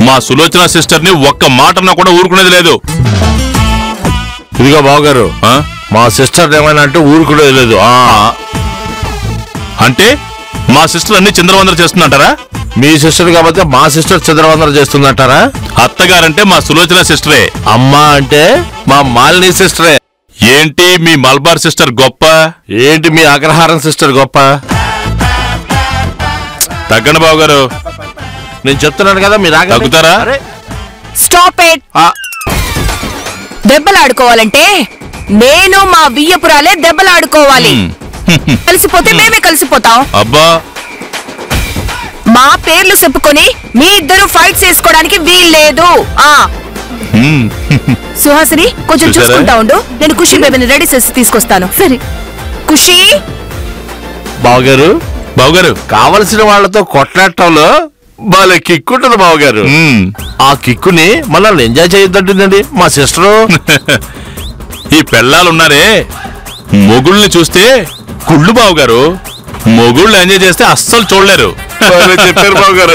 మా సులోచన సిస్టర్ ని ఒక్క మాటన్నా కూడా ఊరుకునేది లేదు ఇదిగో బావగారు ఆ? మా సిస్టర్ ఏమైనా అంటే ఊరుకునేది లేదు ఆ, అంటే మా సిస్టర్ అన్ని చిందరవందర చేస్తుందంటారా మీ సిస్టర్ కాబట్టి మా సిస్టర్ చంద్రవందన చేస్తుందంటారా అత్తగారంటే మా సులోచన సిస్టరే అమ్మ అంటే మా మాలిని సిస్టరే ఏంటి మీ మల్బార్ సిస్టర్ గొప్ప ఏంటి మీ అగ్రహారం సిస్టర్ గొప్ప తగ్గండి బాబు గారు నేను చెప్తున్నాను కదా మీరు ఆగండి. తగ్గుతారా? అరే, స్టాప్ ఇట్ ఆ, దెబ్బలాడుకోవాలంటే నేను మా బియ్యపురాలే దెబ్బలాడుకోవాలి కలిసిపోతే మేమే కలిసిపోతాం అబ్బా మా పేర్లు చెప్పుకొని మీ ఇద్దరు ఫైట్ చేసుకోవడానికి వీల్లేదు ఆ హ్మ్. సుహాసిని కొంచెం చూసారా? చూసుకుంటా ఉండు నేను ఖుషి బేబీని రెడీ చేసి తీసుకొస్తాను సరే ఖుషి బావగారు బాబు గారు కావలసిన వాళ్ళతో కొట్లాడటంలో బాలే కిక్కుంటుంది బావగారు హ్మ్. ఆ కిక్కుని మనల్ని ఎంజాయ్ చేయొద్దంటుందండి మా సిస్టరు ఈ పెళ్ళాలున్నారే మొగుళ్ళని చూస్తే కుళ్ళు బావు గారు మొగుళ్ళు ఎంజాయ్ చేస్తే అస్సలు చూడలేరు బాలే చెప్పారు బావగారు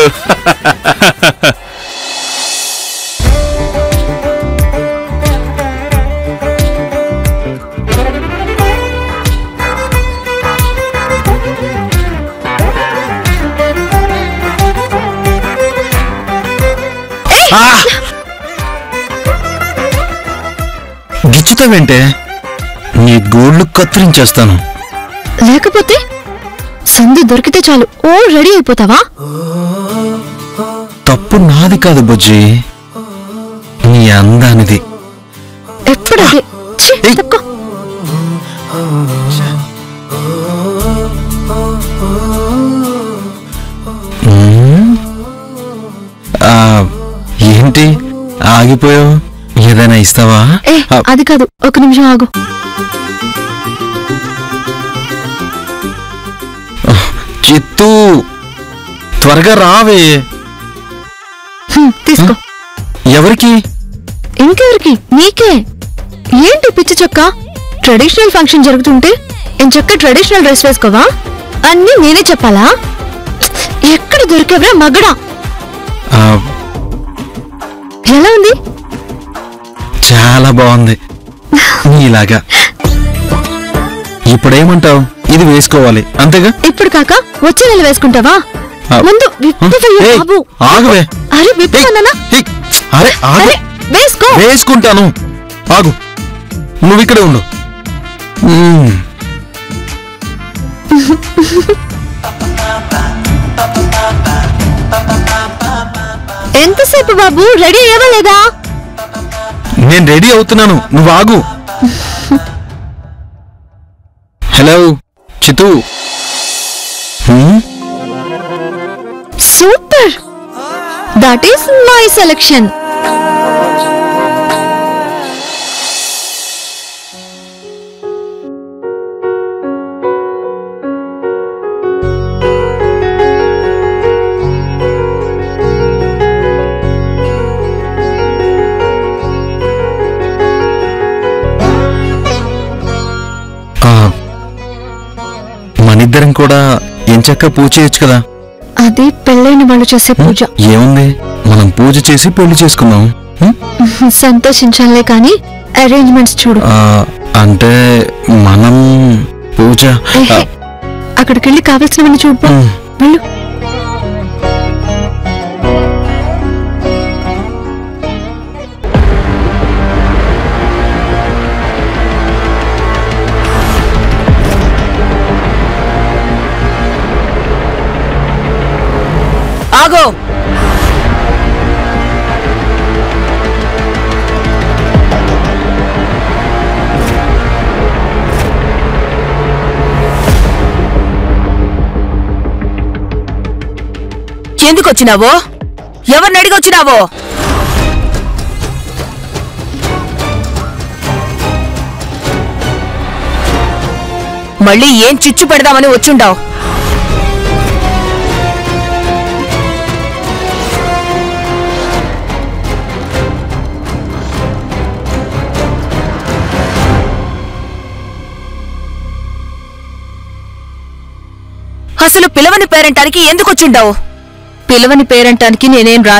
గిచ్చుతావేంటే నీ గోళ్ళు కత్తిరించేస్తాను లేకపోతే సందు దొరికితే చాలు ఓ రెడీ అయిపోతావా తప్పు నాది కాదు బుజ్జి నీ అందానిది ఎప్పుడు అదే ఛీ, తక్కువ. ఆ, ఏంటి ఆగిపోయావు ఏదైనా ఇస్తావా ఏ ఆ, అది కాదు ఒక నిమిషం ఆగు చిత్తూ త్వరగా రావే హ్మ్, తీసుకో ఎవరికి ఇంకెవరికి నీకే ఏంటి పిచ్చి చొక్క ట్రెడిషనల్ ఫంక్షన్ జరుగుతుంటే నేను చక్క ట్రెడిషనల్ డ్రెస్ వేసుకోవా అన్నీ నేనే చెప్పాలా ఎక్కడ దొరికేవరా మగడా ఆ, ఎలా ఉంది చాలా బాగుంది నీలాగా ఇప్పుడేమంటావు ఇది వేసుకోవాలి అంతేగా ఇప్పుడు కాక వచ్చే నెల వేసుకుంటావా ఆ. ముందు విప్పవయ్యా ఏయ్, బాబు ఆగవే అరే విప్పమన్నానా ఏయ్, అరే ఆగు అరే వేసుకో వేసుకుంటాను ఆగు నువ్వు ఇక్కడే ఉండు మ్మ్. ఎంతసేపు బాబు రెడీ అవ్వలేదా నేను రెడీ అవుతున్నాను నువ్వు ఆగు hello Chitu hmm? Super that is my selection ఆ, మనిద్దరం కూడా ఎంచక్క పూజ చేయొచ్చు కదా అది పెళ్ళైన వాళ్ళు చేసే పూజ ఏముంది మనం పూజ చేసి పెళ్లి చేసుకుందాం హ్మ్? సంతోషించాలే కానీ అరేంజ్మెంట్స్ చూడు ఆ, అంటే మనం పూజ ఆ, ఏహే, అక్కడికి వెళ్ళి కావాల్సినవన్నీ చూడు పో. మ్. వెళ్ళు ఆగో ఎందుకు వచ్చినావో ఎవరిని అడిగి వచ్చినావో మళ్ళీ ఏం చిచ్చు పెడదామని వచ్చుండావు అసలు పిలవని పేరంటానికి ఎందుకు వచ్చుండావు పిలవని పేరంటానికి నేనేం రా